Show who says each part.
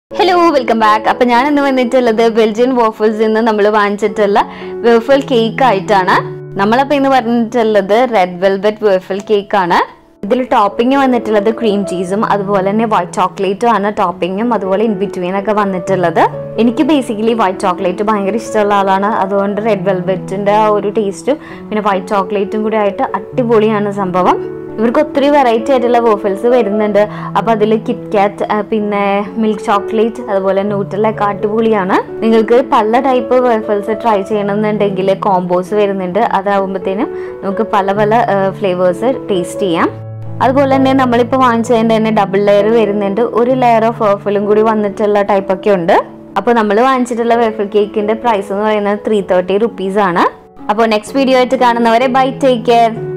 Speaker 1: hello welcome back അപ്പൊ ഞാൻ ഇന്ന് വന്നിട്ടുള്ളത് ബെൽജിയൻ വോഫിൾസ് നിന്ന് നമ്മൾ വാങ്ങിച്ചിട്ടുള്ള വേഫിൾ കേക്ക് ആയിട്ടാണ് നമ്മളപ്പോ ഇന്ന് പറഞ്ഞിട്ടുള്ളത് റെഡ് വെൽവെറ്റ് വേഫിൾ കേക്ക് ആണ് ഇതിൽ ടോപ്പിംഗ് വന്നിട്ടുള്ളത് ക്രീം ചീസും അതുപോലെ തന്നെ വൈറ്റ് ചോക്ലേറ്റും ആണ് ടോപ്പിങ്ങും അതുപോലെ ഇൻ ബിറ്റ്വീൻ ഒക്കെ വന്നിട്ടുള്ളത് എനിക്ക് ബേസിക്കലി വൈറ്റ് ചോക്ലേറ്റ് ഭയങ്കര ഇഷ്ടമുള്ള ആളാണ് അതുകൊണ്ട് റെഡ് വെൽവെറ്റിന്റെ ആ ഒരു ടേസ്റ്റും പിന്നെ വൈറ്റ് ചോക്ലേറ്റും കൂടി ആയിട്ട് അടിപൊളിയാണ് സംഭവം ഇവർക്ക് ഒത്തിരി വെറൈറ്റി ആയിട്ടുള്ള വോഫിൾസ് വരുന്നുണ്ട് അപ്പോൾ അതിൽ കിറ്റ്കാറ്റ് പിന്നെ മിൽക്ക് ചോക്ലേറ്റ് അതുപോലെ ന്യൂട്രലൊക്കെ അടിപൊളിയാണ് നിങ്ങൾക്ക് പല ടൈപ്പ് വോഫിൾസ് ട്രൈ ചെയ്യണമെന്നുണ്ടെങ്കിൽ കോംബോസ് വരുന്നുണ്ട് അതാവുമ്പോഴത്തേനും നമുക്ക് പല പല ഫ്ലേവേഴ്സ് ടേസ്റ്റ് ചെയ്യാം അതുപോലെ തന്നെ നമ്മളിപ്പോൾ വാങ്ങിച്ചതിൻ്റെ തന്നെ ഡബിൾ ലെയർ വരുന്നുണ്ട് ഒരു ലെയർ ഓഫ് വേഫിലും കൂടി വന്നിട്ടുള്ള ടൈപ്പൊക്കെ ഉണ്ട് അപ്പോൾ നമ്മൾ വാങ്ങിച്ചിട്ടുള്ള വേഫിൾ കേക്കിൻ്റെ പ്രൈസ് എന്ന് പറയുന്നത് ത്രീ തേർട്ടി റുപ്പീസ് ആണ് അപ്പോൾ നെക്സ്റ്റ് വീഡിയോ ആയിട്ട് കാണുന്നവരെ ബൈ ടേക്ക് കെയർ